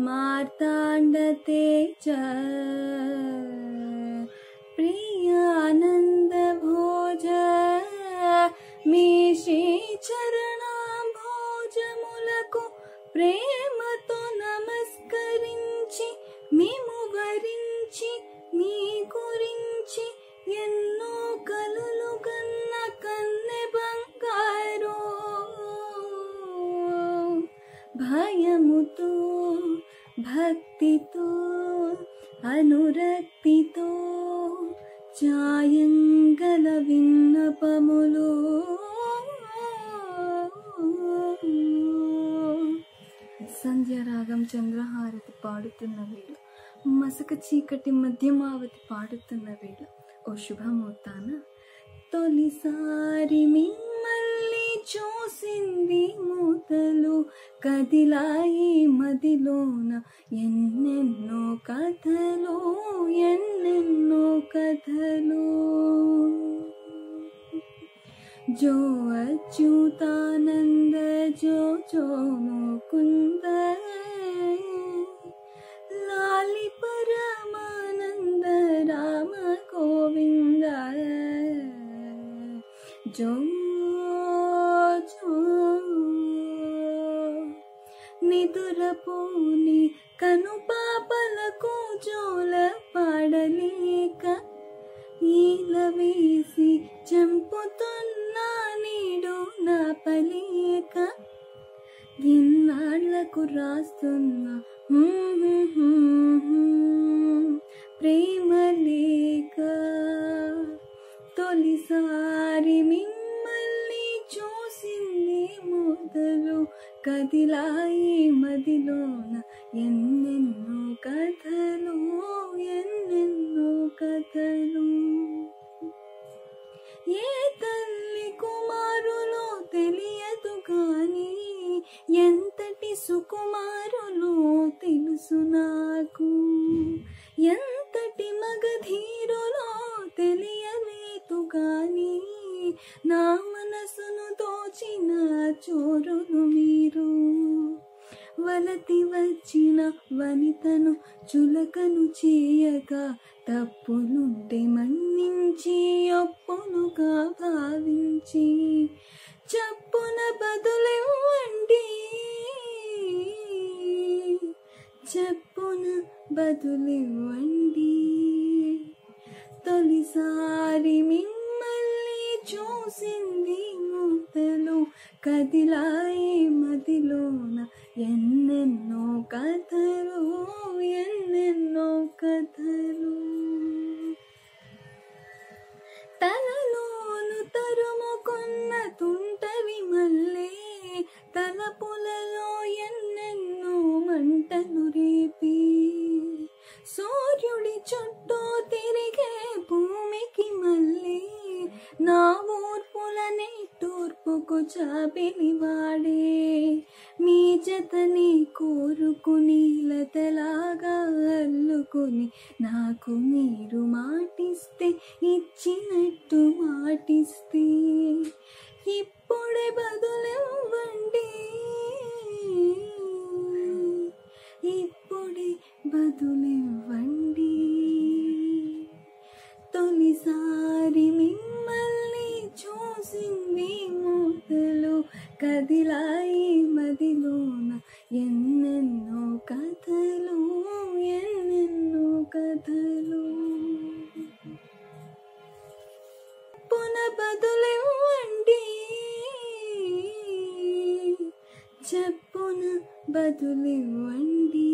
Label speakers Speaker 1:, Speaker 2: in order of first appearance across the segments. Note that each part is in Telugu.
Speaker 1: मार्ताण्डते च प्रियानन्दभोज మీ శ్రీచరణాంభోజములకు ప్రేమతో నమస్కరించి మేము వరించి మీ గురించి ఎన్నో కలలు కన్న కన్నె బంగారు భయముతో భక్తితో అనురక్తితో ఛాయంగల విన్నపములు సంధ్యారాగం చంద్రహారతి పాడుతున్న వేళ మసక చీకటి మధ్యమావతి పాడుతున్న వేళ ఓ శుభముహూర్తాన తొలిసారి మిమ్మల్ని చూసింది మూతలు కదిలాయి మదిలోన ఎన్నెన్నో కథలు ఎన్నెన్నో కథలు जो अच्युतानन्द जो जो मुकुन्द लालि परमानन्द राम गोविन्द जो जो నిదురపోని కను పాపలకు జోల పాడలేక ఈల వేసి చంపుతున్నా నీడు నా పలేక ఎన్నాళ్లకు రాస్తున్నా హ్మ్ హ్మ్ హ్మ్ హ్మ్ ప్రేమ లేక తొలిసారి మిమ్మల్ని చూసింది మొదలు కదిలాయి మదిలోన ఎన్నెన్నో కథలు ఎన్నెన్నో కథలు ఏ తల్లి కుమారులో తెలియదు కానీ ఎంతటి సుకుమారులో తెలుసు నాకు ఎంతటి మగధీరులో తెలియలేదు కానీ నా మనసును దోచిన చోరులు మీరు వలతి వచ్చిన వనితను చులకను చేయక తప్పులుంటే మన్నించి ఒప్పులుగా భావించి చప్పున బదులివ్వండి చెప్పున బదులివ్వండి తొలిసారి మిమ్మల్ని చూసింది మూతలు కదిలాయి మదిలోన ఎన్నెన్నో కథలు ఎన్నెన్నో కథలు తలలోను తరుముకున్న తుంటవి మల్లే తలపులలో ఎన్నెన్నో మంటలు రేపి సూర్యుడి చుట్టూ తిరిగే భూమికి మళ్ళీ నా ఊర్పులనే తూర్పుకు చాపిలివాడే మీ జతని కోరుకుని లతలాగా అల్లుకుని నాకు మీరు మాటిస్తే ఇచ్చినట్టు మాటిస్తే ఇప్పుడే బదులివ్వండి ఇప్పుడే బదులివ్వండి తొలిసారి మిమ్మల్ని చూసింది మూతలు కదిలాయి మదిలోన ఎన్నెన్నో కథలు ఎన్నెన్నో కథలు పున బదులివ్వండి చెప్పున బదులివ్వండి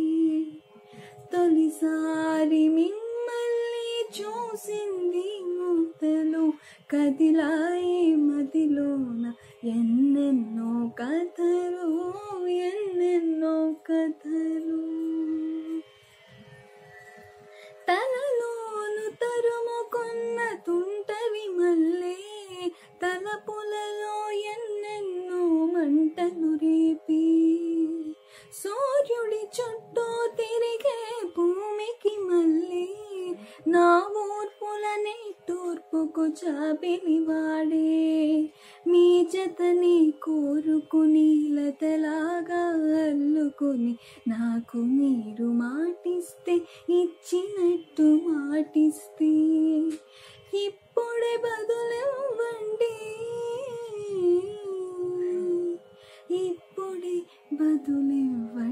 Speaker 1: తొలిసారి మిమ్మల్ని చూసింది మూతలు కదిలాయి మదిలోన ఎన్నెన్నో కథలు ఎన్నెన్నో కథలు తలలోను తరుముకున్న తుంటవి మల్లే తలపులలో ఎన్నెన్నో మంటలు రేపి సూర్యుడి చుట్టూ తిరిగే భూమికి మళ్ళీ నా ఊర్పులనే తూర్పు చెప్పుకు చాపిని వాడే మీ జతని కోరుకుని లతలాగా అల్లుకుని నాకు మీరు మాటిస్తే ఇచ్చినట్టు మాటిస్తే ఇప్పుడే బదులివ్వండి ఇప్పుడే బదులివ్వండి